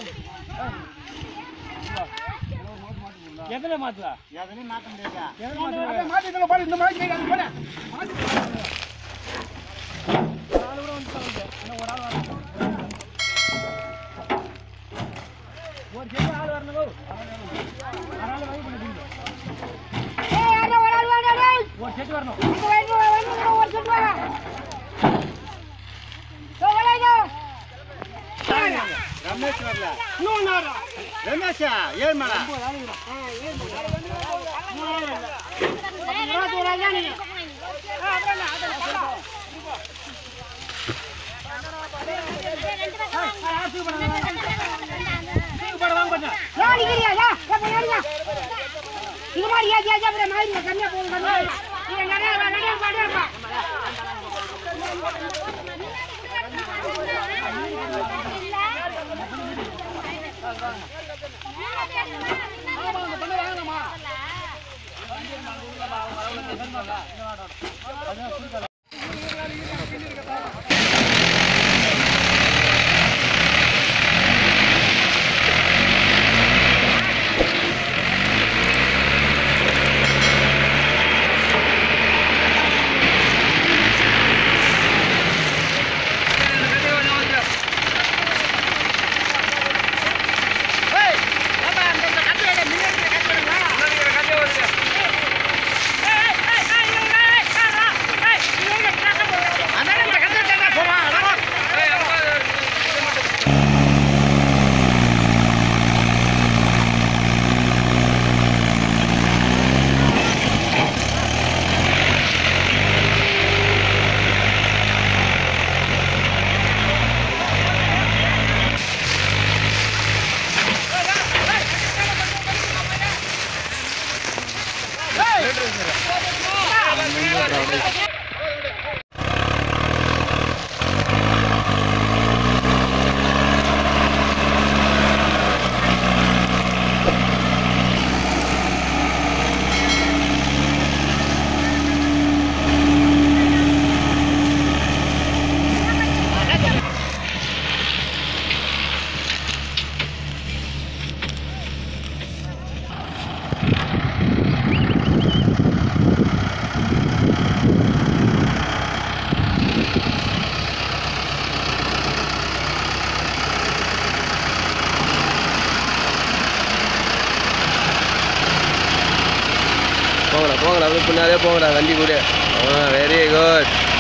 எத்தனை மாத்தலாம் எதனையும் மாற்ற முடியாதா எத்தனை மாத்தலாம் அதை மாத்தி இதுல போடு, இந்த மாதிரி செய்யலாம், போடு. மாத்தி போடு. ஒரு ஆள் கூட வந்துட்டாங்க இன்னும் ஒரு ஆள் வரணும் ஒரு செடி ஆள் வரணும் ஒரு ஆள் வாங்கி பண்ணிட்டீங்க ஏய், யாரோ ஒரு ஆள் வாடா, டேய். ஒரு செடி வரணும் இங்க வந்து, வந்து, வந்து, ஒரு சுட்டு வாடா. இதோ வராங்க. ரமேஷ் வரல இன்னும் நேரம். ரமேஷா ஏழு மேல இருபத்தி ஒரு ஆள் தான் நீங்க. தூக்கு போட வாங்க கொஞ்சம் ஏன் அடிக்கிறியா? ஏன்? ஏன் போய் அடிங்க. இது மாதிரி ஏத்தி ஏத்தி அப்புறம் மாதிரி கம்மியா போகும் கம்மியா. நீங்க நிறைய நிறைய நிறைய இருப்பா. போங்கடா போங்கடா அப்படியே பின்னாலே போங்கடா வண்டி கூட வெரி குட்